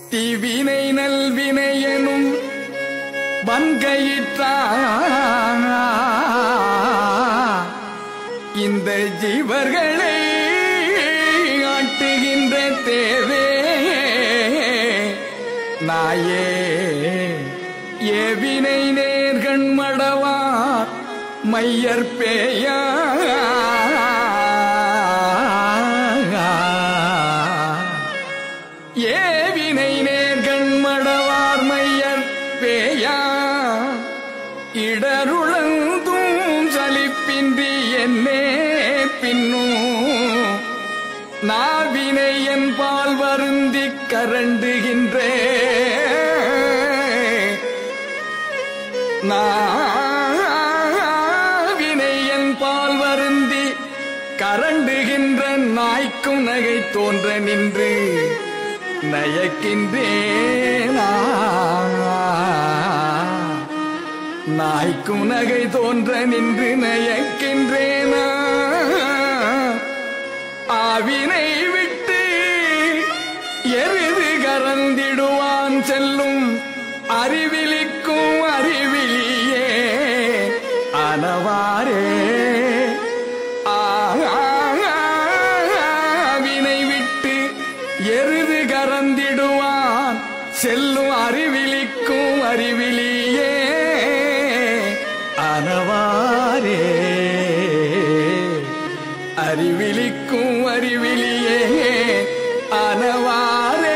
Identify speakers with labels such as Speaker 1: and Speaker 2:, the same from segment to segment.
Speaker 1: தீவினை நல்வினை எனும் வன்கையிற்றா இந்த ஜீவர்களை ஆட்டுகின்ற தேவே நாயே ஏவினை நேர்கண் மடவார் மையற் பேயா ஏவினை நேர்கண் மடவார் மையற் பேயா இடருளந்தும் சலிப்பின்றி என்னே பின்னும் நாவினை என் பால் வருந்திக் கரண்டுகின்றே நாவினை என் பால் வருந்தி கரண்டுகின்ற நாய்க்கும் நகை தோன்ற நின்று நயக்கின்றேனா நாய்க்கும் நகை தோன்ற நின்று நயக்கின்றேனா ஆவினை விட்டு எருது கறந்திடுவான் செல்லும் அறிவிலிக்கும் அறிவிலியே அனவாரே ஆவினை விட்டு எருது கறந்திடுவான் செல்லும் அறிவிலிக்கும் அறிவிலியே அனவாரே அறிவிலிக்கும் அறிவிலியே அனவாரே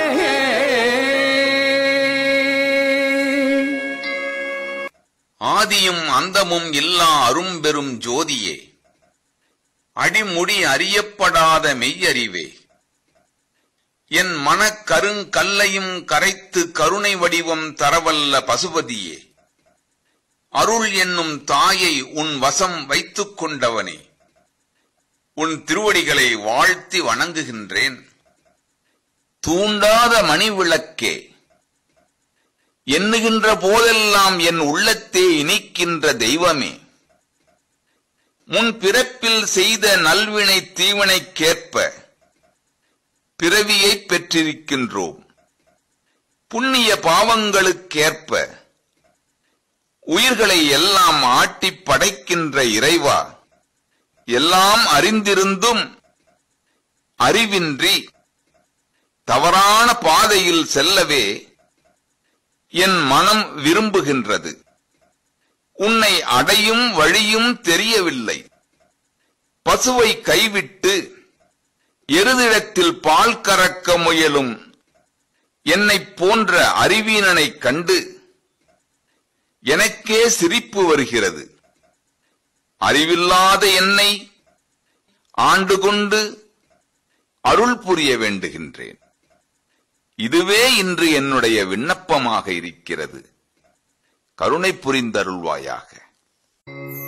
Speaker 2: ஆதியும் அந்தமும் இல்லா அரும்பெரும் ஜோதியே அடிமுடி அறியப்படாத மெய்யறிவே என் மனக் கருங்கல்லையும் கரைத்து கருணை வடிவம் தரவல்ல பசுபதியே அருள் என்னும் தாயை உன் வசம் வைத்துக் கொண்டவனே உன் திருவடிகளை வாழ்த்தி வணங்குகின்றேன் தூண்டாத மணி விளக்கே எண்ணுகின்ற போதெல்லாம் என் உள்ளத்தே இனிக்கின்ற தெய்வமே முன் பிறப்பில் செய்த நல்வினை தீவினைக்கேற்ப பிறவியைப் பெற்றிருக்கின்றோம் புண்ணிய பாவங்களுக்கேற்ப உயிர்களை எல்லாம் ஆட்டிப் படைக்கின்ற இறைவா எல்லாம் அறிந்திருந்தும் அறிவின்றி தவறான பாதையில் செல்லவே என் மனம் விரும்புகின்றது உன்னை அடையும் வழியும் தெரியவில்லை பசுவை கைவிட்டு எருதிடத்தில் பால் கறக்க முயலும் என்னைப் போன்ற அறிவீனனைக் கண்டு எனக்கே சிரிப்பு வருகிறது அறிவில்லாத என்னை ஆண்டு கொண்டு அருள் புரிய வேண்டுகின்றேன் இதுவே இன்று என்னுடைய விண்ணப்பமாக இருக்கிறது கருணை புரிந்தருள்வாயாக